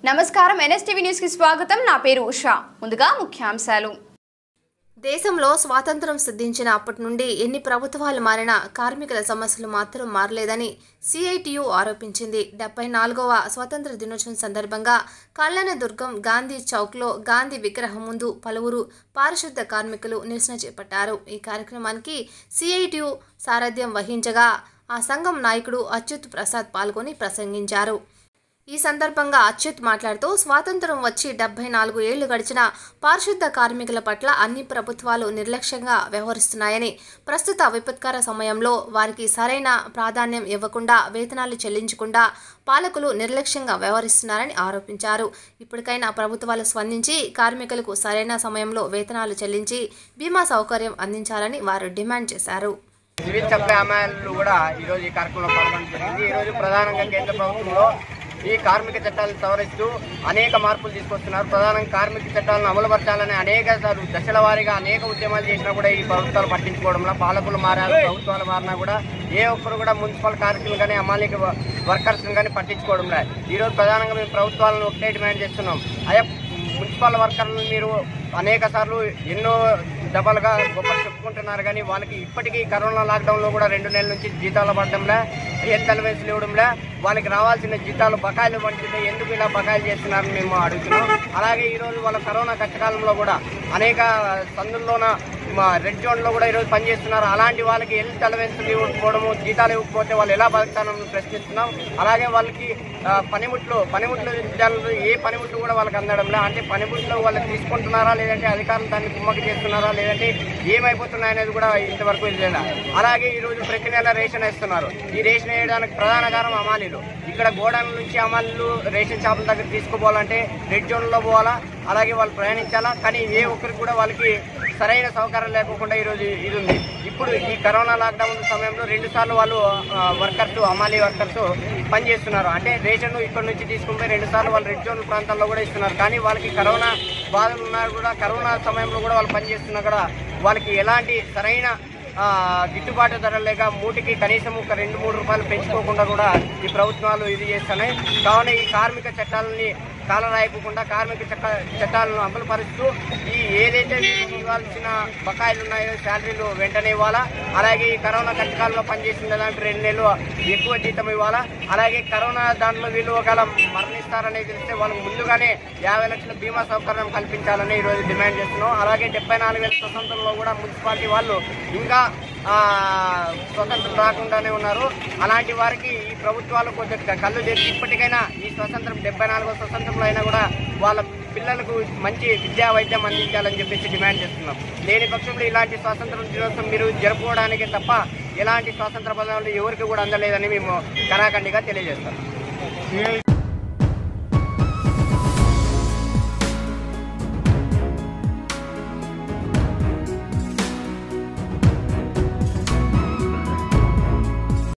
నమస్కారం NSTV news కి స్వాగతం నా పేరు ఉషా ముందుగా ముఖ్యాంశాలు దేశంలో స్వాతంత్రం సిద్ధించిన అప్పటి నుండి ఎన్ని ప్రభుత్వాలు మారినా కార్మికుల సమస్యలు మాత్రం మారలేదని సిఐటియు ఆరోపించింది డెబ్బై నాలుగవ స్వాతంత్ర దినోత్సవం సందర్భంగా కళ్యాణదుర్గం గాంధీ చౌక్లో గాంధీ విగ్రహం ముందు పలువురు పారిశుద్ధ కార్మికులు నిరసన చేపట్టారు ఈ కార్యక్రమానికి సిఐటియు సారథ్యం వహించగా ఆ సంఘం నాయకుడు అచ్యుత్ ప్రసాద్ పాల్గొని ప్రసంగించారు ఈ సందర్భంగా అచ్యుత్ మాట్లాడుతూ స్వాతంత్రం వచ్చి డెబ్బై నాలుగు ఏళ్లు గడిచిన పారిశుద్ధ కార్మికుల పట్ల అన్ని ప్రభుత్వాలు నిర్లక్ష్యంగా వ్యవహరిస్తున్నాయని ప్రస్తుత విపత్కర సమయంలో వారికి సరైన ప్రాధాన్యం ఇవ్వకుండా వేతనాలు చెల్లించకుండా పాలకులు నిర్లక్ష్యంగా వ్యవహరిస్తున్నారని ఆరోపించారు ఇప్పటికైనా ప్రభుత్వాలు స్పందించి కార్మికులకు సరైన సమయంలో వేతనాలు చెల్లించి బీమా సౌకర్యం అందించాలని వారు డిమాండ్ చేశారు సివిల్ సప్లై అమ్మాయిలు కూడా ఈరోజు ఈ కార్యక్రమంలో పాల్గొనడం జరిగింది ఈరోజు ప్రధానంగా కేంద్ర ప్రభుత్వంలో ఈ కార్మిక చట్టాలను సవరిస్తూ అనేక మార్పులు తీసుకొస్తున్నారు ప్రధానంగా కార్మిక చట్టాలను అమలుపరచాలని అనేక సార్లు దశల వారీగా అనేక ఉద్యమాలు చేసినా కూడా ఈ ప్రభుత్వాలు పట్టించుకోవడంలో పాలకులు మారారు ప్రభుత్వాలు మారినా కూడా ఏ ఒక్కరు కూడా మున్సిపల్ కార్మికులు కానీ అమాలిక వర్కర్స్ కానీ పట్టించుకోవడంలో ఈరోజు ప్రధానంగా మేము ప్రభుత్వాలను ఒకటే డిమాండ్ చేస్తున్నాం అయ్యా మున్సిపల్ వర్కర్లు మీరు అనేక సార్లు ఎన్నో దఫలుగా గొప్పలు చెప్పుకుంటున్నారు కానీ వాళ్ళకి ఇప్పటికీ కరోనా లాక్డౌన్లో కూడా రెండు నెలల నుంచి జీతాలు పడడంలే హెల్త్ అలవెన్స్లు ఇవ్వడంలే వాళ్ళకి రావాల్సిన జీతాలు బకాయిలు పంచుంటే ఎందుకు ఇలా బకాయిలు చేస్తున్నారని మేము అడుగుతున్నాం అలాగే ఈరోజు వాళ్ళ కరోనా కష్టకాలంలో కూడా అనేక సందుల్లోన మా రెడ్ జోన్లో కూడా ఈరోజు పనిచేస్తున్నారు అలాంటి వాళ్ళకి హెల్త్ అలవెన్స్లు ఇవ్వకపోవడము జీతాలు ఇవ్వకపోతే వాళ్ళు ఎలా బతుకుతారని ప్రశ్నిస్తున్నాం అలాగే వాళ్ళకి ఆ, పనిముట్లు పనిముట్లు విద్యార్థులు ఏ పనిముట్లు కూడా వాళ్ళకి అందడంలే అంటే పనిముట్లు వాళ్ళు తీసుకుంటున్నారా లేదంటే అధికారులు దాన్ని కుమ్మకి చేస్తున్నారా లేదంటే ఏమైపోతున్నాయి అనేది కూడా ఇంతవరకు తెలియదు అలాగే ఈరోజు ప్రతి నెల రేషన్ వేస్తున్నారు ఈ రేషన్ వేయడానికి ప్రధాన కారణం అమాలీలు ఇక్కడ గోడౌన్ నుంచి అమాలీలు రేషన్ షాపుల దగ్గర తీసుకుపోవాలంటే రెడ్ జోన్లో పోవాలా అలాగే వాళ్ళు ప్రయాణించాలా కానీ ఏ ఒక్కరికి కూడా వాళ్ళకి సరైన సౌకర్యం లేకుండా ఈరోజు ఇది ఉంది ఇప్పుడు ఈ కరోనా లాక్డౌన్ సమయంలో రెండు సార్లు వాళ్ళు వర్కర్స్ అమాలీ వర్కర్స్ పనిచేస్తున్నారు అంటే రేషన్ ఇక్కడ నుంచి తీసుకుంటే రెండు సార్లు వాళ్ళు రెడ్ జోన్ ప్రాంతాల్లో కూడా ఇస్తున్నారు కానీ వాళ్ళకి కరోనా బాధలు ఉన్నా కూడా కరోనా సమయంలో కూడా వాళ్ళు పనిచేస్తున్నా కూడా వాళ్ళకి ఎలాంటి సరైన ఆ, గిట్టుబాటు ధర లేక మూటికి కనీసం ఒక రెండు మూడు రూపాయలు పెంచుకోకుండా కూడా ఈ ప్రభుత్వాలు ఇది చేస్తున్నాయి కావున ఈ కార్మిక చట్టాలని కాలరాయకుండా కార్మిక చట్ట చట్టాలను అమలు పరుస్తూ ఈ ఏదైతే వీళ్ళకి ఇవ్వాల్సిన బకాయిలు ఉన్నాయో శాలరీలు వెంటనే ఇవ్వాలా అలాగే ఈ కరోనా కష్టకాలంలో పనిచేసిన దాంట్లో రెండు నెలలు ఎక్కువ జీతం ఇవ్వాలా అలాగే కరోనా దాంట్లో వీళ్ళు ఒకవేళ మరణిస్తారనేది తెలిస్తే వాళ్ళకి ముందుగానే యాభై లక్షల బీమా సౌకర్యం కల్పించాలని ఈరోజు డిమాండ్ చేస్తున్నాం అలాగే డెబ్బై నాలుగు వేల స్వతంత్రంలో కూడా మున్సిపాలిటీ వాళ్ళు ఇంకా ఆ, స్వతంత్రం రాకుండానే ఉన్నారు అలాంటి వారికి ఈ ప్రభుత్వాలు కొద్దిగా కళ్ళు తెరిచి ఇప్పటికైనా ఈ స్వతంత్రం డెబ్బై నాలుగో స్వతంత్రంలో అయినా కూడా వాళ్ళ పిల్లలకు మంచి విద్యా వైద్యం అందించాలని చెప్పేసి డిమాండ్ చేస్తున్నాం లేని పక్షంలో ఇలాంటి స్వాతంత్రం దినోత్సవం మీరు జరుపుకోవడానికి తప్ప ఎలాంటి స్వాతంత్ర పదాలు ఎవరికి కూడా అందలేదని మేము కరాఖండిగా తెలియజేస్తాం